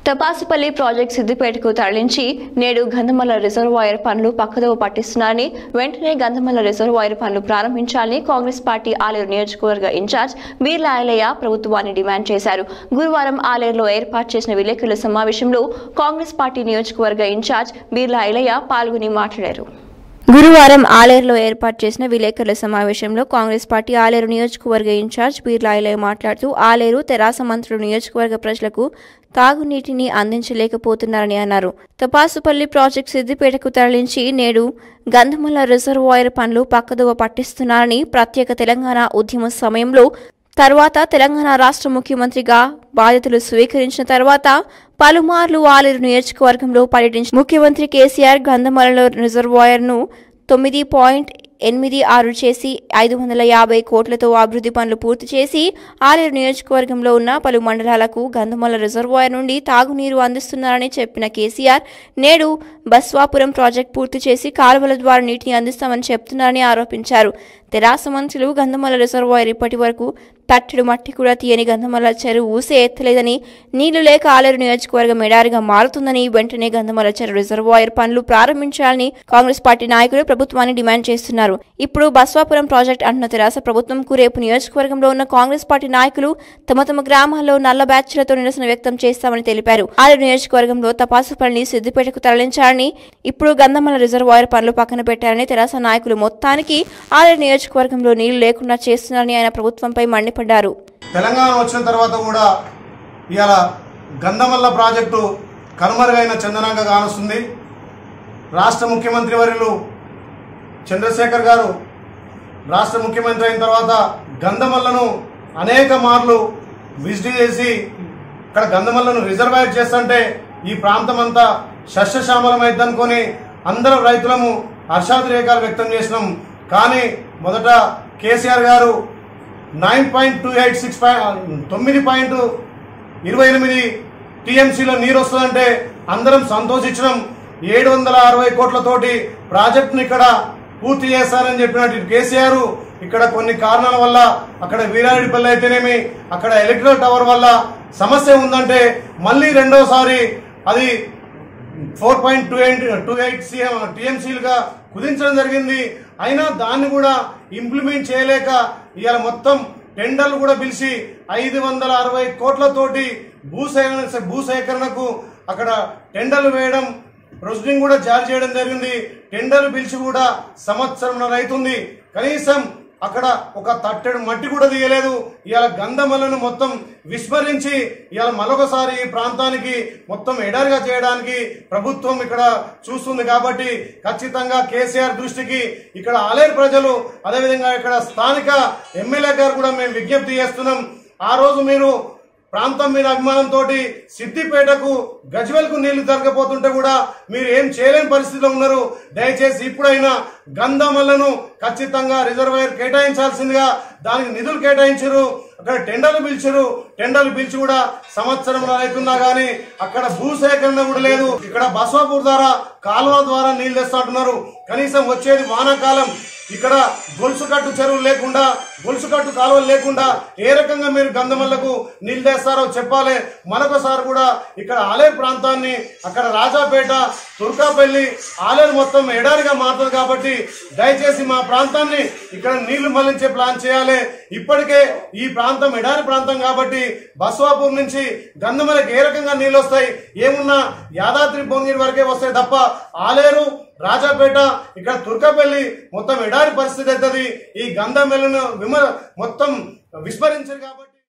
టపాసుపల్లి project సిద్దిపేటకు తరలించి నేడు Gandhamalla reservoir పనులు పక్కదోవ పట్టిస్తున్నారని వెంటనే గంధమల్ల రిజర్వాయర్ పనులు ప్రారంభించాలని కాంగ్రెస్ పార్టీ ఆలేరు నియోజకవర్గ ఇన్ఛార్జ్ బీర్ల ఐలయ్య ప్రభుత్వాన్ని డిమాండ్ చేశారు గురువారం ఆలేరులో ఏర్పాటు చేసిన విలేకరుల సమావేశంలో కాంగ్రెస్ పార్టీ నియోజకవర్గ ఇన్ఛార్జ్ బీర్ల ఐలయ్య పాల్గొని మాట్లాడారు గురువారం ఆలేరులో ఏర్పాటు చేసిన విలేకరుల సమావేశంలో కాంగ్రెస్ పార్టీ ఆలేరు నియోజకవర్గ ఇన్ఛార్జ్ బీర్లాయిలే మాట్లాడుతూ ఆలేరు తెరాస మంత్రులు నియోజకవర్గ ప్రజలకు తాగునీటిని అందించలేకపోతున్నారని అన్నారు తపాసుపల్లి ప్రాజెక్టు సిద్దిపేటకు తరలించి నేడు గంధమల్ల రిజర్వాయర్ పనులు పక్కదోవ పట్టిస్తున్నారని ప్రత్యేక తెలంగాణ ఉద్యమ సమయంలో తర్వాత తెలంగాణ రాష్ట్ర ముఖ్యమంత్రిగా బాధ్యతలు స్వీకరించిన తర్వాత పలుమార్లు ఆలేరు నియోజకవర్గంలో పర్యటించిన ముఖ్యమంత్రి కేసీఆర్ గంధమలలో రిజర్వాయర్ను తొమ్మిది పాయింట్ ఎనిమిది ఆరు చేసి ఐదు వందల యాభై కోట్లతో అభివృద్ధి పనులు పూర్తి చేసి ఆలేరు నియోజకవర్గంలో ఉన్న పలు మండలాలకు గంధమల రిజర్వాయర్ నుండి తాగునీరు అందిస్తున్నారని చెప్పిన కేసీఆర్ నేడు బస్వాపురం ప్రాజెక్ట్ పూర్తి చేసి కాలువల ద్వారా నీటిని అందిస్తామని చెప్తున్నారని ఆరోపించారు తెరాస మంత్రులు గంధమల రిజర్వాయర్ ఇప్పటి వరకు తట్టెడు మట్టి కూడా తీయని గంధమల చెరువు ఊసే ఎత్తలేదని నీళ్లు లేక ఆలేరు నియోజకవర్గం ఎడారిగా మారుతుందని వెంటనే గంధమల చెరువు రిజర్వాయర్ పనులు ప్రారంభించాలని కాంగ్రెస్ పార్టీ నాయకులు ప్రభుత్వాన్ని డిమాండ్ చేస్తున్నారు ఇప్పుడు బస్వాపురం ప్రాజెక్ట్ అంటున్న తెరాస ప్రభుత్వంకు రేపు నియోజకవర్గంలో ఉన్న కాంగ్రెస్ పార్టీ నాయకులు తమ తమ గ్రామాల్లో నల్ల బ్యాచ్లతో నిరసన వ్యక్తం చేస్తామని తెలిపారు ఆలేరు నియోజకవర్గంలో తపాసు పనిని సిద్దిపేటకు తరలించాలని ఇప్పుడు గంధమల రిజర్వాయర్ పనులు పక్కన పెట్టారని తెరాస నాయకులు మొత్తానికి ఆలేరు నియోజకవర్గంలో నీళ్లు లేకుండా చేస్తున్నారని ఆయన ప్రభుత్వంపై మండిపడ్డారు తెలంగాణ వచ్చిన తర్వాత కూడా ఇవాళ గంధమల్ల ప్రాజెక్టు కనుమరుగైన చందనంగా కానొస్తుంది రాష్ట్ర ముఖ్యమంత్రి వర్యులు చంద్రశేఖర్ గారు రాష్ట్ర ముఖ్యమంత్రి అయిన తర్వాత గంధమల్లను అనేక మార్లు విజిట్ చేసి ఇక్కడ గంధమల్లను రిజర్వాయర్ చేస్తుంటే ఈ ప్రాంతం అంతా సస్యశ్యామలమైద్దనుకొని అందరూ రైతులము హర్షాతిరేకాలు వ్యక్తం చేసినాం కానీ మొదట కేసీఆర్ గారు nine point two eight six తొమ్మిది పాయింట్ ఇరవై ఎనిమిది టీఎంసీలో నీరు వస్తుందంటే అందరం సంతోషించడం ఏడు వందల అరవై కోట్లతోటి ప్రాజెక్టును ఇక్కడ పూర్తి చేస్తారని చెప్పినట్టు కేసీఆర్ ఇక్కడ కొన్ని కారణాల వల్ల అక్కడ వీరారెడ్డిపల్లి అయితేనేమి అక్కడ ఎలక్ట్రికల్ టవర్ వల్ల సమస్య ఉందంటే మళ్ళీ రెండోసారి అది four point two eight two eight టీఎంసీలుగా కుదించడం జరిగింది అయినా దాన్ని కూడా ఇంప్లిమెంట్ చేయలేక ఇవాళ మొత్తం టెండర్లు కూడా పిలిచి ఐదు వందల అరవై కోట్లతోటి భూసేకరణ భూసేకరణకు అక్కడ టెండర్లు వేయడం ప్రొసీడింగ్ కూడా జారీ చేయడం జరిగింది టెండర్లు పిలిచి కూడా సంవత్సరం అవుతుంది కనీసం అక్కడ ఒక తట్టెడు మట్టి కూడా తీయలేదు ఇవాళ గంధమలను మొత్తం విస్మరించి ఇవాళ మరొకసారి ఈ ప్రాంతానికి మొత్తం ఎడారిగా చేయడానికి ప్రభుత్వం ఇక్కడ చూస్తుంది కాబట్టి ఖచ్చితంగా కేసీఆర్ దృష్టికి ఇక్కడ ఆలేరు ప్రజలు అదేవిధంగా ఇక్కడ స్థానిక ఎమ్మెల్యే గారు కూడా మేము విజ్ఞప్తి చేస్తున్నాం ఆ రోజు మీరు ప్రాంతం మీద అభిమానంతో సిద్దిపేటకు గజ్వెల్కు నీళ్లు జరగపోతుంటే కూడా మీరు ఏం చేయలేని పరిస్థితిలో ఉన్నారు దయచేసి ఇప్పుడైనా గంధమల్లను ఖచ్చితంగా రిజర్వాయర్ కేటాయించాల్సిందిగా దానికి నిధులు కేటాయించారు అక్కడ టెండర్లు పిలిచారు టెండర్లు పిలిచి కూడా సంవత్సరం అవుతున్నా గానీ అక్కడ భూసేకరణ కూడా లేదు ఇక్కడ బస్వాపూర్ ద్వారా కాలువ ద్వారా నీళ్లు తెస్తుంటున్నారు కనీసం వచ్చేది వానాకాలం ఇక్కడ గొలుసుకట్టు చెరువులు లేకుండా గొలుసుకట్టు కాలువలు లేకుండా ఏ రకంగా మీరు గంధమల్లకు నీళ్ళు తెస్తారో చెప్పాలి మరొకసారి కూడా ఇక్కడ ఆలేరు ప్రాంతాన్ని అక్కడ రాజాపేట తుర్కాపల్లి ఆలేరు మొత్తం ఎడారిగా మారుతుంది కాబట్టి దయచేసి మా ప్రాంతాన్ని ఇక్కడ నీళ్లు మళ్లించే ప్లాన్ చేయాలి ఇప్పటికే ఈ ప్రాంతం ఎడారి ప్రాంతం కాబట్టి బస్వాపూర్ నుంచి గంధమలకి ఏ రకంగా నీళ్ళు వస్తాయి ఏమున్నా యాదాద్రి భువనగిరి వరకే వస్తాయి తప్ప ఆలేరు రాజాపేట ఇక్కడ తుర్కపల్లి మొత్తం ఎడారి పరిస్థితి అవుతుంది ఈ గంధం వెళ్ళిన విమ మొత్తం విస్మరించారు కాబట్టి